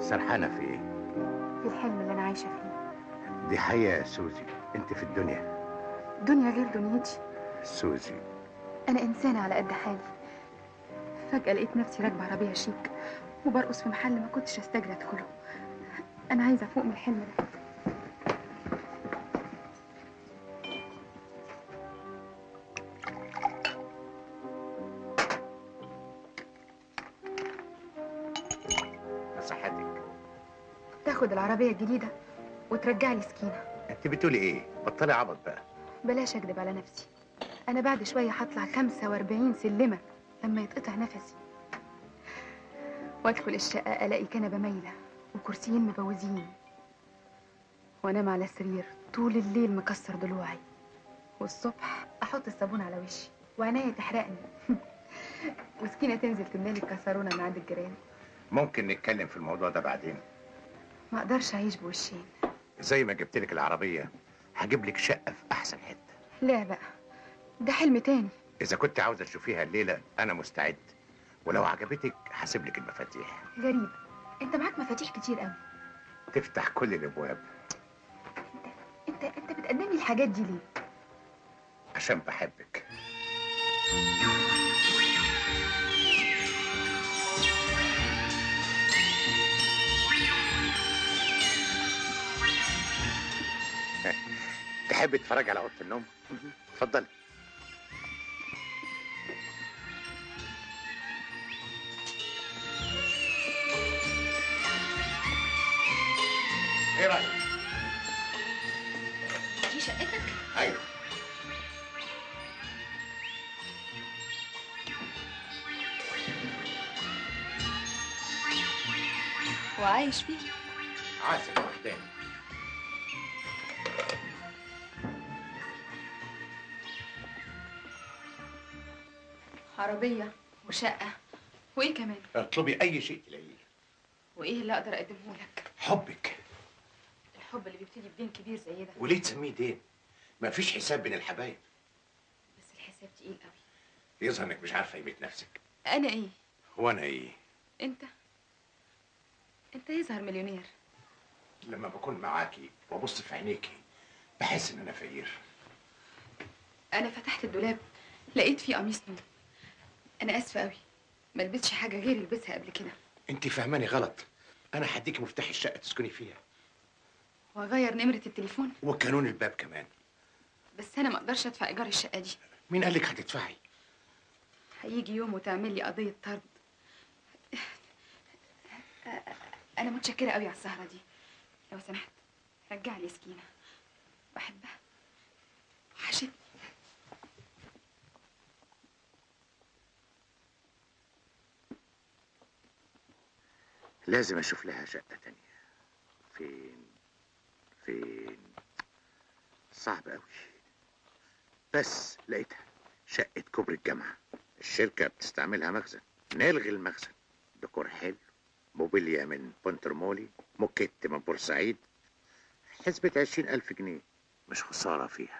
سرحانة في ايه؟ في الحلم اللي انا عايشه فيه دي حقيقة يا سوزي انت في الدنيا دنيا غير دنيتي سوزي انا انسانه على قد حالي فجاه لقيت نفسي راكبه عربيه شيك وبرقص في محل ما كنتش استجري ادخله انا عايزه افوق من الحلم ده صحتك تاخد العربيه الجديده وترجع لي سكينه انت بتقولي ايه؟ بطلي عبط بقى بلاش اكدب على نفسي انا بعد شويه هطلع 45 سلمه لما يتقطع نفسي وادخل الشقه الاقي كنبه مايله وكرسيين مبوزين وانام على السرير طول الليل مكسر ضلوعي والصبح احط الصابون على وشي وعينيا تحرقني وسكينه تنزل تملالي الكسرونه من عند الجيران ممكن نتكلم في الموضوع ده بعدين ما اقدرش اعيش بوشين زي ما جبت لك العربية هجيب لك شقة في أحسن حتة لا بقى ده حلم تاني إذا كنت عاوزة تشوفيها الليلة أنا مستعد ولو عجبتك هسيب لك المفاتيح غريب انت معاك مفاتيح كتير قوي تفتح كل الأبواب انت انت بتقدم لي الحاجات دي ليه عشان بحبك تحب تتفرج على اوضه النوم اتفضلي ايه رايك دي شقتك ايوه وعايش فيه عازم وحداني عربيه وشقه وايه كمان اطلبي اي شيء تلاقيه وايه اللي اقدر اقدمه لك حبك الحب اللي بيبتدي بدين كبير زي ده وليه تسميه دين مفيش حساب بين الحبايب بس الحساب تقيل قوي يظهر انك مش عارفه قيمه نفسك انا ايه وانا ايه انت انت يظهر مليونير لما بكون معاكي وابص في عينيكي بحس ان انا فقير انا فتحت الدولاب لقيت فيه قميص نوم انا اسفه قوي ما لبستش حاجه غير لبسها قبل كده انت فهماني غلط انا هديكي مفتاح الشقه تسكني فيها واغير نمره التليفون وكانون الباب كمان بس انا ما اقدرش ادفع ايجار الشقه دي مين قال لك هتدفعي هيجي يوم وتعمل لي قضيه طرد انا متشكره قوي على السهره دي لو سمحت رجع لي سكينه بحبها وحشتني لازم اشوف لها شقه تانية فين فين صعب قوي بس لقيتها شقه كوبري الجامعه الشركه بتستعملها مخزن نلغي المخزن ديكور حلو موبيليا من بونترمولي موكيت من بورسعيد حسبة عشرين ألف جنيه مش خسارة فيها